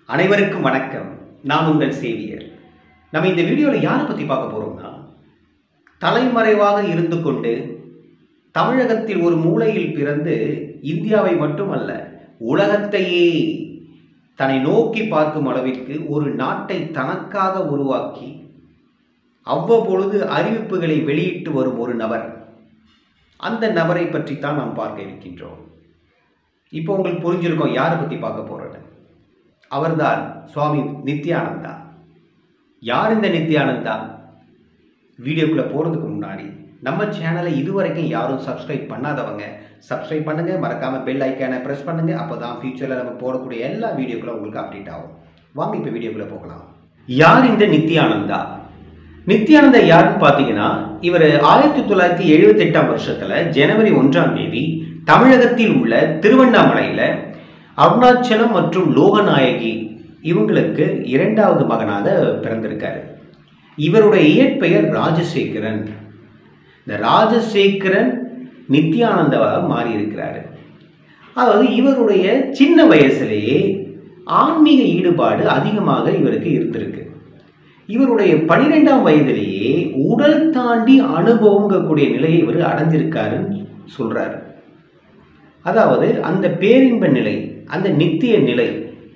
அனைவருக்கும் வணக்கம் நான் உங்கள் சேவியர் நம்ம இந்த வீடியோவில் யாரை பற்றி பார்க்க போகிறோம்னா தலைமறைவாக இருந்து கொண்டு தமிழகத்தில் ஒரு மூலையில் பிறந்து இந்தியாவை மட்டுமல்ல உலகத்தையே தன்னை நோக்கி பார்க்கும் அளவிற்கு ஒரு நாட்டை தனக்காக உருவாக்கி அவ்வப்பொழுது அறிவிப்புகளை வெளியிட்டு வரும் ஒரு நபர் அந்த நபரை பற்றி தான் நாம் பார்க்க இருக்கின்றோம் இப்போ உங்களுக்கு புரிஞ்சிருக்கோம் யாரை பற்றி பார்க்க போகிறோன்னு அவர்தான் சுவாமி நித்யானந்தா யார் இந்த நித்யானந்தா வீடியோக்குள்ளே போகிறதுக்கு முன்னாடி நம்ம சேனலை இதுவரைக்கும் யாரும் சப்ஸ்கிரைப் பண்ணாதவங்க சப்ஸ்கிரைப் பண்ணுங்கள் மறக்காமல் பெல் ஐக்கானை ப்ரெஸ் பண்ணுங்கள் அப்போ தான் ஃபியூச்சரில் நம்ம போடக்கூடிய எல்லா வீடியோக்களும் உங்களுக்கு அப்டேட் ஆகும் வாங்க இப்போ வீடியோக்குள்ளே போகலாம் யார் இந்த நித்யானந்தா நித்யானந்தா யாருன்னு பார்த்தீங்கன்னா இவர் ஆயிரத்தி தொள்ளாயிரத்தி எழுபத்தெட்டாம் வருஷத்தில் ஜனவரி ஒன்றாம் தேதி தமிழகத்தில் உள்ள திருவண்ணாமலையில் அருணாச்சலம் மற்றும் லோகநாயகி இவங்களுக்கு இரண்டாவது மகனாக பிறந்திருக்காரு இவருடைய இயற்பெயர் ராஜசேகரன் இந்த ராஜசேகரன் நித்யானந்தாவாக மாறியிருக்கிறாரு அதாவது இவருடைய சின்ன வயசுலேயே ஆன்மீக ஈடுபாடு அதிகமாக இவருக்கு இருந்திருக்கு இவருடைய பனிரெண்டாம் வயதிலேயே உடல் தாண்டி அனுபவங்கக்கூடிய நிலையை இவர் அடைஞ்சிருக்காருன்னு சொல்றாரு அதாவது அந்த பேரின்ப நிலை அந்த நித்திய நிலை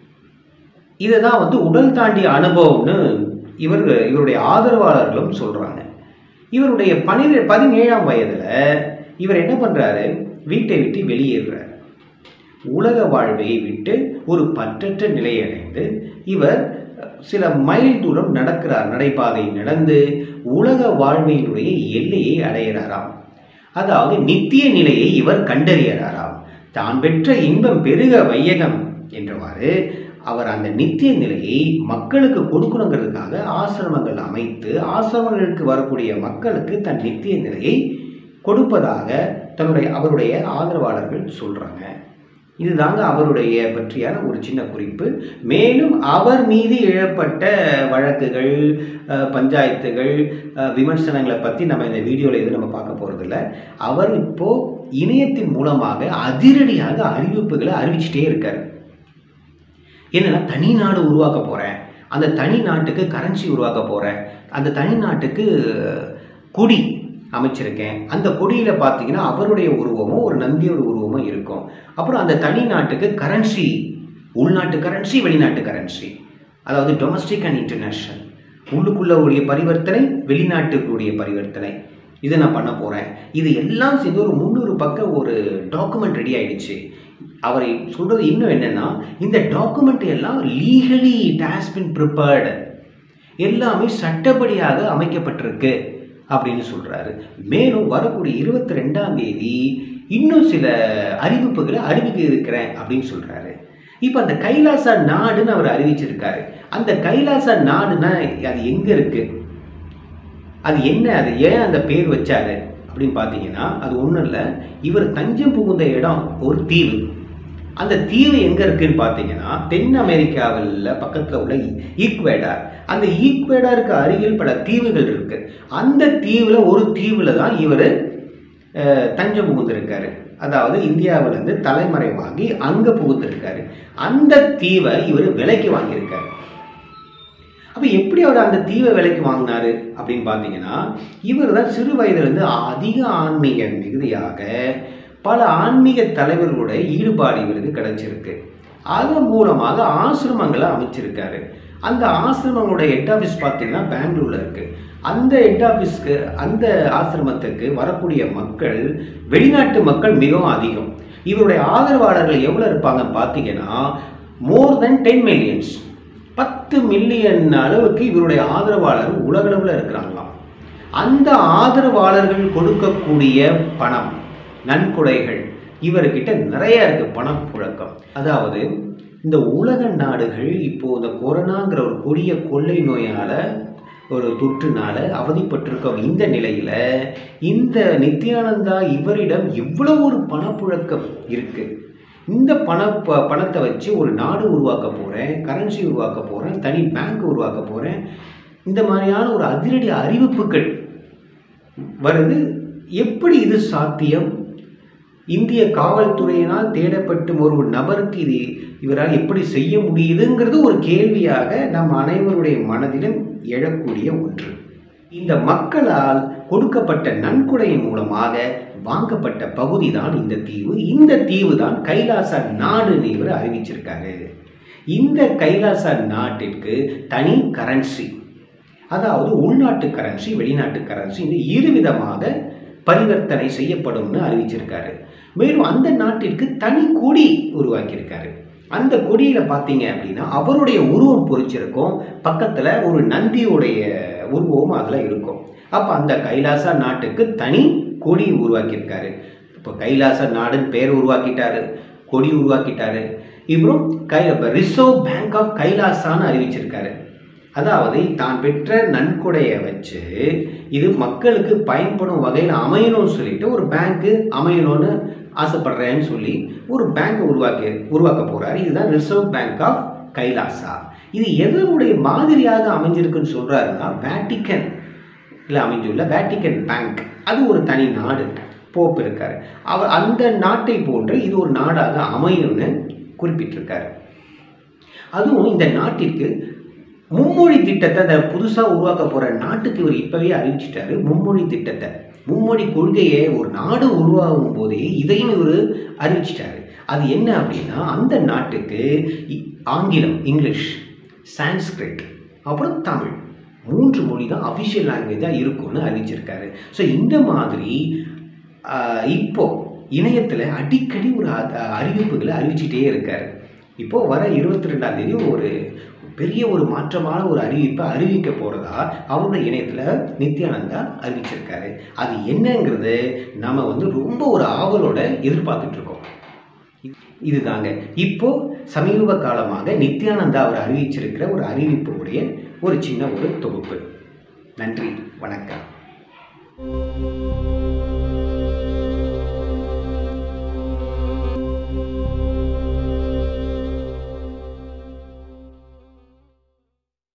இதை தான் வந்து உடல் தாண்டிய அனுபவம்னு இவர் இவருடைய ஆதரவாளர்களும் சொல்கிறாங்க இவருடைய பனிரெ பதினேழாம் வயதில் இவர் என்ன பண்ணுறாரு வீட்டை விட்டு வெளியேறுறார் உலக வாழ்வை விட்டு ஒரு பற்றற்ற நிலையை அடைந்து இவர் சில மைல் தூரம் நடக்கிறார் நடைபாதை நடந்து உலக வாழ்வினுடைய எல்லையை அடைகிறாராம் அதாவது நித்திய நிலையை இவர் கண்டறியறாராம் தான் பெற்ற இன்பம் பெருக வையகம் என்றவாறு அவர் அந்த நித்திய நிலையை மக்களுக்கு கொடுக்கணுங்கிறதுக்காக ஆசிரமங்கள் அமைத்து ஆசிரமங்களுக்கு வரக்கூடிய மக்களுக்கு தன் நித்திய நிலையை கொடுப்பதாக தன்னுடைய அவருடைய ஆதரவாளர்கள் சொல்கிறாங்க இதுதாங்க அவருடைய பற்றியான ஒரு சின்ன குறிப்பு மேலும் அவர் மீது எழப்பட்ட வழக்குகள் பஞ்சாயத்துகள் விமர்சனங்களை பற்றி நம்ம இந்த வீடியோவில் எதுவும் நம்ம பார்க்க போகிறதில்ல அவர் இப்போது இணையத்தின் மூலமாக அதிரடியாக அறிவிப்புகளை அறிவிச்சிட்டே இருக்கார் என்னன்னா தனி நாடு உருவாக்க போகிறேன் அந்த தனி நாட்டுக்கு கரன்சி உருவாக்க போகிறேன் அந்த தனி நாட்டுக்கு கொடி அமைச்சிருக்கேன் அந்த கொடியில் பார்த்தீங்கன்னா அவருடைய உருவமும் ஒரு நந்தியோட உருவமும் இருக்கும் அப்புறம் அந்த தனி நாட்டுக்கு கரன்சி உள்நாட்டு கரன்சி வெளிநாட்டு கரன்சி அதாவது டொமஸ்டிக் அண்ட் இன்டர்நேஷ்னல் உள்ளுக்குள்ள உடைய பரிவர்த்தனை வெளிநாட்டுக்குடைய பரிவர்த்தனை இதை நான் பண்ண போகிறேன் இது எல்லாம் சேர்ந்து ஒரு முந்நூறு பக்கம் ஒரு டாக்குமெண்ட் ரெடி ஆயிடுச்சு அவர் சொல்கிறது இன்னும் என்னென்னா இந்த டாக்குமெண்ட் எல்லாம் legally it has been prepared எல்லாமே சட்டப்படியாக அமைக்கப்பட்டிருக்கு அப்படின்னு சொல்கிறாரு மேலும் வரக்கூடிய இருபத்தி ரெண்டாம் தேதி இன்னும் சில அறிவிப்புகளை அறிவிக்க இருக்கிறேன் அப்படின்னு சொல்கிறாரு இப்போ அந்த கைலாசா நாடுன்னு அவர் அறிவிச்சிருக்காரு அந்த கைலாசா நாடுனா அது எங்கே இருக்குது அது என்ன அது ஏன் அந்த பேர் வச்சாரு அப்படின்னு பார்த்தீங்கன்னா அது ஒன்றும் இல்லை இவர் தஞ்சம் புகுந்த இடம் ஒரு தீவு அந்த தீவு எங்கே இருக்குன்னு பார்த்தீங்கன்னா தென் அமெரிக்காவில் பக்கத்தில் உள்ள ஈக்வேடார் அந்த ஈக்வேடாருக்கு அருகில் பல தீவுகள் இருக்கு அந்த தீவில் ஒரு தீவில் தான் இவர் தஞ்சம் புகுந்திருக்காரு அதாவது இந்தியாவிலேருந்து தலைமறைவாகி அங்கே புகுந்திருக்காரு அந்த தீவை இவர் விலைக்கு வாங்கியிருக்காரு அப்போ எப்படி அவர் அந்த தீவை விலைக்கு வாங்கினாரு அப்படின்னு பார்த்தீங்கன்னா இவர் தான் சிறு வயதுலேருந்து அதிக ஆன்மீக மிகுதியாக பல ஆன்மீக தலைவர்களுடைய ஈடுபாடு இவருக்கு கிடைச்சிருக்கு அதன் மூலமாக ஆசிரமங்களை அமைச்சிருக்காரு அந்த ஆசிரமங்களோட ஹெட் ஆஃபீஸ் பார்த்தீங்கன்னா பெங்களூரில் இருக்குது அந்த ஹெட் ஆஃபீஸ்க்கு அந்த ஆசிரமத்துக்கு வரக்கூடிய மக்கள் வெளிநாட்டு மக்கள் மிகவும் அதிகம் இவருடைய ஆதரவாளர்கள் எவ்வளோ இருப்பாங்கன்னு பார்த்தீங்கன்னா மோர் தென் டென் மில்லியன்ஸ் பத்து மில்லியன் அளவுக்கு இவருடைய ஆதரவாளர் உலகளவில் இருக்கிறாங்களாம் அந்த ஆதரவாளர்கள் கொடுக்கக்கூடிய பணம் நன்கொடைகள் இவர்கிட்ட நிறைய இருக்கு பணம் புழக்கம் அதாவது இந்த உலக நாடுகள் இப்போ இந்த கொரோனாங்கிற ஒரு கொடிய கொள்ளை நோயால ஒரு தொற்றுனால அவதிப்பட்டிருக்க இந்த நிலையில இந்த நித்யானந்தா இவரிடம் இவ்வளவு ஒரு பணப்புழக்கம் இருக்கு இந்த பண ப பணத்தை வச்சு ஒரு நாடு உருவாக்க போகிறேன் கரன்சி உருவாக்க போகிறேன் தனி பேங்க் உருவாக்க போகிறேன் இந்த மாதிரியான ஒரு அதிரடி அறிவிப்புகள் வருது எப்படி இது சாத்தியம் இந்திய காவல்துறையினால் தேடப்பட்டு ஒரு நபருக்கு இது இவரால் எப்படி செய்ய முடியுதுங்கிறது ஒரு கேள்வியாக நம் அனைவருடைய மனதிலும் எழக்கூடிய ஒன்று இந்த மக்களால் கொடுக்கப்பட்ட நன்கொடையின் மூலமாக வாங்கப்பட்ட பகுதி தான் இந்த தீவு இந்த தீவு தான் கைலாச நாடுன்னு இவர் அறிவிச்சிருக்காரு இந்த கைலாச நாட்டிற்கு தனி கரன்சி அதாவது உள்நாட்டு கரன்சி வெளிநாட்டு கரன்சி இந்த இரு விதமாக பரிவர்த்தனை செய்யப்படும்னு அறிவிச்சிருக்காரு மேலும் அந்த நாட்டிற்கு தனி கொடி உருவாக்கியிருக்காரு அந்த கொடியில் பார்த்தீங்க அப்படின்னா அவருடைய உருவம் பொறிச்சிருக்கும் பக்கத்தில் ஒரு நந்தியுடைய உருவம் அதில் இருக்கும் அப்போ அந்த கைலாச நாட்டுக்கு தனி கொடி உருவாக்கியிருக்காரு இப்போ கைலாச நாடுன்னு பேர் உருவாக்கிட்டாரு கொடி உருவாக்கிட்டாரு இவரும் கை ரிசர்வ் பேங்க் ஆஃப் கைலாசான்னு அறிவிச்சிருக்காரு அதாவது தான் பெற்ற நன்கொடையை வச்சு இது மக்களுக்கு பயன்படும் வகையில் அமையணும்னு சொல்லிட்டு ஒரு பேங்க்கு அமையணும்னு ஆசைப்படுறேன்னு சொல்லி ஒரு பேங்க் உருவாக்கி உருவாக்க போறாரு இதுதான் ரிசர்வ் பேங்க் ஆஃப் கைலாசா இது எதனுடைய மாதிரியாக அமைஞ்சிருக்குன்னு சொல்றாருன்னா வேட்டிக்கன் இல்லை அமைஞ்சுள்ள வேட்டிக்கன் பேங்க் அது ஒரு தனி நாடு போப் இருக்காரு அவர் அந்த நாட்டை போன்று இது ஒரு நாடாக அமையும்னு குறிப்பிட்டிருக்காரு அதுவும் இந்த நாட்டிற்கு மும்மொழி திட்டத்தை அந்த புதுசாக உருவாக்க போகிற நாட்டுக்கு இவர் இப்போவே அறிவிச்சிட்டாரு மும்மொழி திட்டத்தை மும்மொழி கொள்கையை ஒரு நாடு உருவாகும் போதே இதையும் இவர் அறிவிச்சிட்டாரு அது என்ன அப்படின்னா அந்த நாட்டுக்கு இ- ஆங்கிலம் இங்கிலீஷ் சான்ஸ்கிரிட் அப்புறம் தமிழ் மூன்று மொழி தான் அஃபிஷியல் லாங்குவேஜாக இருக்கும்னு அறிவிச்சிருக்காரு ஸோ இந்த மாதிரி ஆஹ், இப்போ இணையத்தில் அடிக்கடி ஒரு அ- அறிவிப்புகளை அறிவிச்சிட்டே இருக்காரு இப்போ வர இருபத்தி ரெண்டாம் தேதி ஒரு பெரிய ஒரு மாற்றமான ஒரு அறிவிப்பை அறிவிக்க போகிறதா அவருடைய இணையத்தில் நித்யானந்தா அறிவிச்சிருக்காரு அது என்னங்கிறது நம்ம வந்து ரொம்ப ஒரு ஆவலோட எதிர்பார்த்துட்டு இருக்கோம் இதுதாங்க இப்போ சமீப காலமாக நித்யானந்தா அவர் அறிவிச்சிருக்கிற ஒரு அறிவிப்புடைய ஒரு சின்ன ஒரு தொகுப்பு நன்றி வணக்கம்